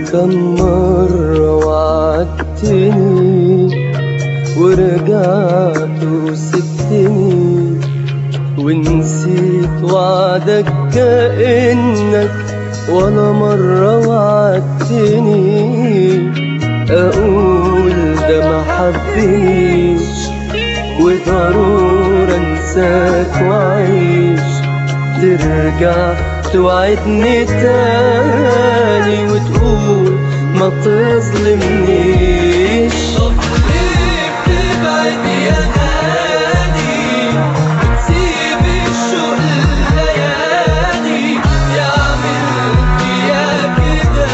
كم مرة وعدتني ورجعت وسبتني ونسيت وعدك كأنك ولا مرة وعدتني أقول ده ما حبنيش وضروري انساك وعيش ترجع توعدني تاني وتقول ما تظلمنيش طب ليه بتبعد يا غالي بتسيب الشوق الليالي يعمل فيا كده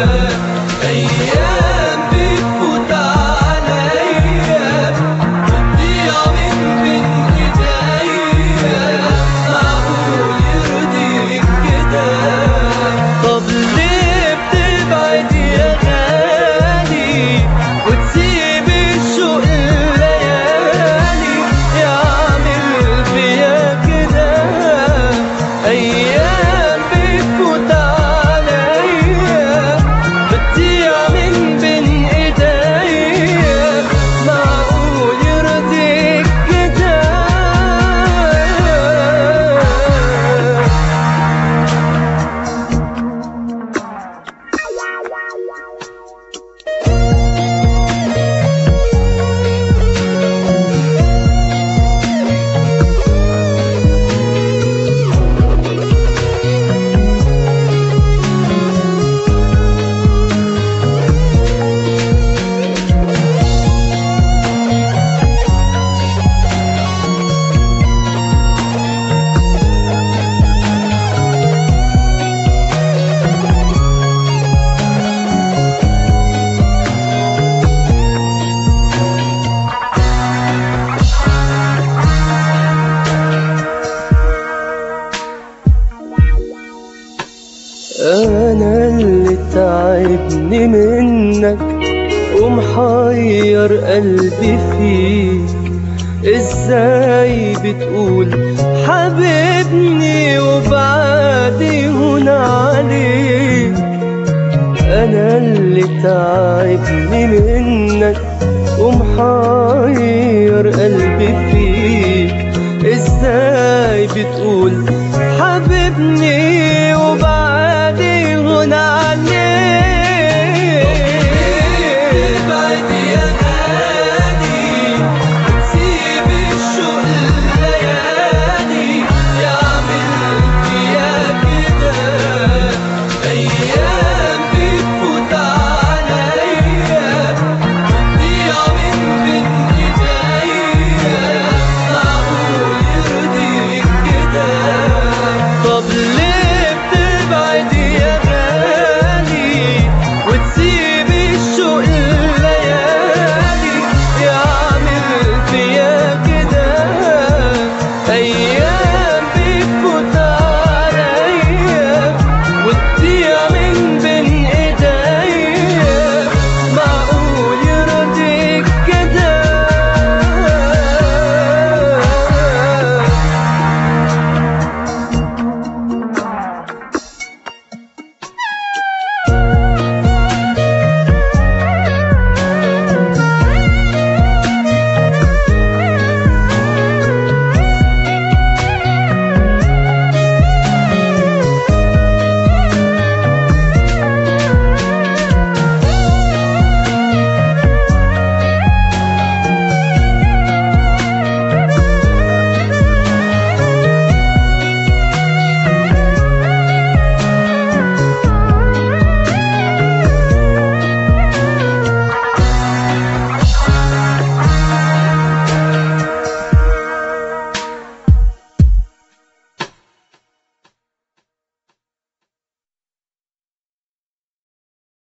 أيام بتفوت عليا بتضيع من بين إيديا معقول يرضيك كده طب ليه بتبعد يا غالي وتسيب الشوق الليالي يعمل فيا كده أيام بتفوت عليا بتضيع من بين إيديا معقول يرضيك كده أنا اللي تعبني منك ومحير قلبي فيك ازاي بتقول حبيبني وبعدي هون عليك أنا اللي تعبني منك ومحير قلبي فيك ازاي بتقول حبيبني